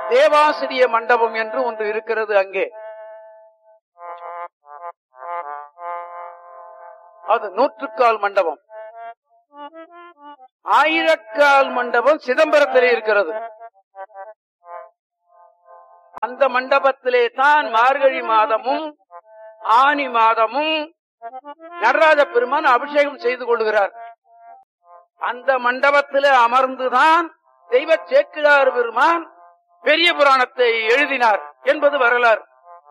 தேவாசிரிய மண்டபம் என்று ஒன்று இருக்கிறது அங்கே அது நூற்றுக்கால் மண்டபம் ஆயிரக்கால் மண்டபம் சிதம்பரத்திலே இருக்கிறது அந்த மண்டபத்திலே தான் மார்கழி மாதமும் ஆனி மாதமும் நடராஜ பெருமான் அபிஷேகம் செய்து கொள்கிறார் அந்த மண்டபத்திலே அமர்ந்துதான் தெய்வ சேக்கிழார் பெருமான் பெரிய புராணத்தை எழுதினார் என்பது வரலாறு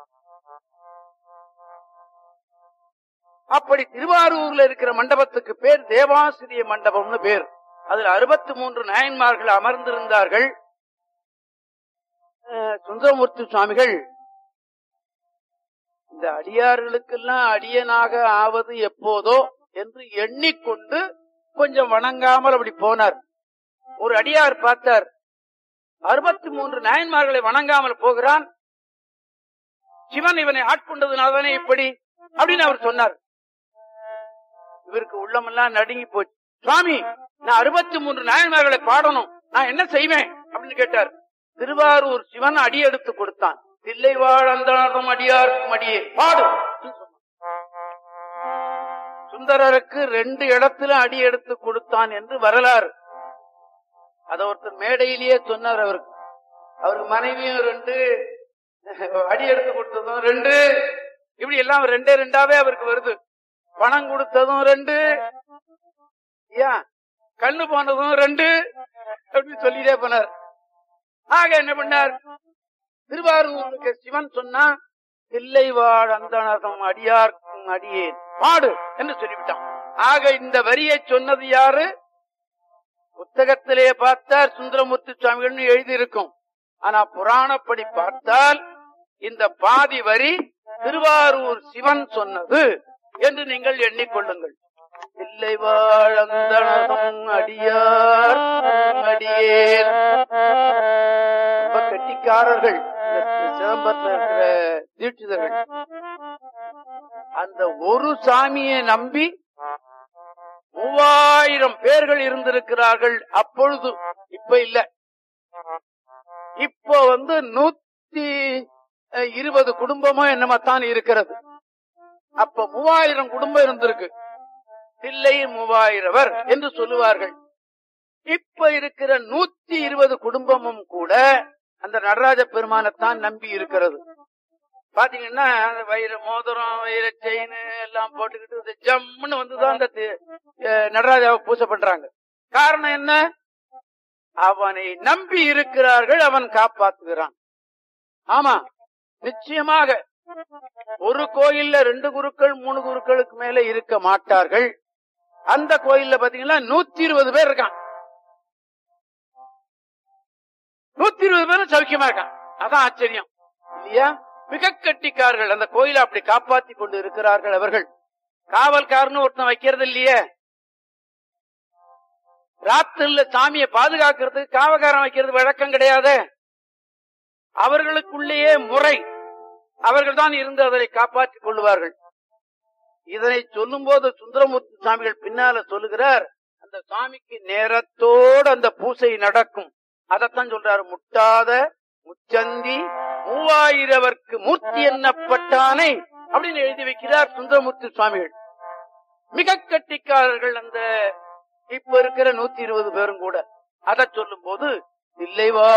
அப்படி திருவாரூர்ல இருக்கிற மண்டபத்துக்கு பேர் தேவாசிரிய மண்டபம்னு பேர் அதுல அறுபத்தி மூன்று நாயன்மார்கள் அமர்ந்திருந்தார்கள் அஹ், சுந்தரமூர்த்தி சுவாமிகள் இந்த அடியார்களுக்கெல்லாம் அடியனாக ஆவது எப்போதோ என்று எண்ணிக்கொண்டு கொஞ்சம் வணங்காமல் அப்படி போனார் ஒரு அடியார் பார்த்தார் அறுபத்தி மூன்று நாயன்மார்களை வணங்காமல் போகிறான் சிவன் இவனை ஆட்கொண்டதுனால்தானே இப்படி அப்படின்னு அவர் சொன்னார் இவருக்கு உள்ளமெல்லாம் நடுங்கி போச்சு சுவாமி நான் அறுபத்தி மூன்று நாயன்மார்களை பாடணும் நான் என்ன செய்வேன் அப்படின்னு கேட்டார் திருவாரூர் சிவன் அடி எடுத்து கொடுத்தான் தில்லை வாழ்ந்தனதும் அடியார்க்கும் அடியே பாடு சுந்தரருக்கு ரெண்டு இடத்துல அடி எடுத்து கொடுத்தான் என்று வரலாறு அத ஒருத்தர் மேடையிலேயே சொன்னார் அவருக்கு அவருக்கு மனைவியும் ரெண்டு அடி எடுத்து கொடுத்ததும் ரெண்டு இப்படி எல்லாம் ரெண்டே ரெண்டாவே அவருக்கு வருது பணம் கொடுத்ததும் ரெண்டு ஏன் கண்ணு போனதும் ரெண்டு அப்படின்னு சொல்லிட்டே போனார் ஆக என்ன பண்ணார் திருவாரூருக்கு சிவன் சொன்னா தில்லை வாழ் அந்தனதம் அடியார்க்கும் அடியேன் பாடு என்று சொல்லிவிட்டான் ஆக இந்த வரியை சொன்னது யாரு புத்தகத்திலே பார்த்தார் சுந்தரமூர்த்தி சுவாமிகள்னு எழுதியிருக்கும் ஆனா புராணப்படி பார்த்தால் இந்த பாதி வரி திருவாரூர் சிவன் சொன்னது என்று நீங்கள் எண்ணிக்கொள்ளுங்கள் இல்லை வாழந்தனதும் அடியார் அடியேன் ரொம்ப கெட்டிக்காரர்கள் இந்த சிதம்பரத்தில் இருக்கிற தீட்சிதர்கள் அந்த ஒரு சாமியை நம்பி மூவாயிரம் பேர்கள் இருந்திருக்கிறார்கள் அப்பொழுது இப்ப இல்ல இப்போ வந்து நூத்தி அஹ், இருபது குடும்பமோ என்னமா தான் இருக்கிறது அப்ப மூவாயிரம் குடும்பம் இருந்திருக்கு தில்லை மூவாயிரவர் என்று சொல்லுவார்கள் இப்ப இருக்கிற நூத்தி இருபது குடும்பமும் கூட அந்த நடராஜ பெருமானைத்தான் நம்பி இருக்கிறது பாத்தீங்கன்னா அந்த வைர மோதிரம் வைர செயின் எல்லாம் போட்டுக்கிட்டு இந்த ஜம்முன்னு வந்துதான் அந்த தி- அஹ் நடராஜாவை பூஜை பண்றாங்க காரணம் என்ன அவனை நம்பி இருக்கிறார்கள் அவன் காப்பாத்துகிறான் ஆமா நிச்சயமாக ஒரு கோயில்ல ரெண்டு குருக்கள் மூணு குருக்களுக்கு மேல இருக்க மாட்டார்கள் அந்த கோயில்ல பாத்தீங்கன்னா நூத்தி இருபது பேர் இருக்கான் நூத்தி இருபது பேரும் சௌக்கியமா இருக்கான் அதான் ஆச்சரியம் இல்லையா மிக கட்டிக்கார்கள் அந்த கோயிலை அப்படி காப்பாத்தி கொண்டு இருக்கிறார்கள் அவர்கள் காவல்காரன்னு ஒருத்தன் வைக்கிறது இல்லையே ராத்திரில சாமியை பாதுகாக்கிறதுக்கு காவல்காரன் வைக்கிறது வழக்கம் கிடையாது அவர்களுக்குள்ளேயே முறை அவர்கள் தான் இருந்து அதை காப்பாற்றிக் கொள்வார்கள் இதனை சொல்லும் போது சுந்தரமூர்த்தி சாமிகள் பின்னால சொல்லுகிறார் அந்த சாமிக்கு நேரத்தோடு அந்த பூசை நடக்கும் அதத்தான் சொல்றாரு முட்டாத முச்சந்தி மூவாயிரவர்க்கு மூர்த்தி எண்ணப்பட்டானை அப்படின்னு எழுதி வைக்கிறார் சுந்தரமூர்த்தி சுவாமிகள் மிக கட்டிக்காரர்கள் அந்த இப்ப இருக்கிற நூத்தி இருபது பேரும் கூட அதை சொல்லும் போது இல்லைவா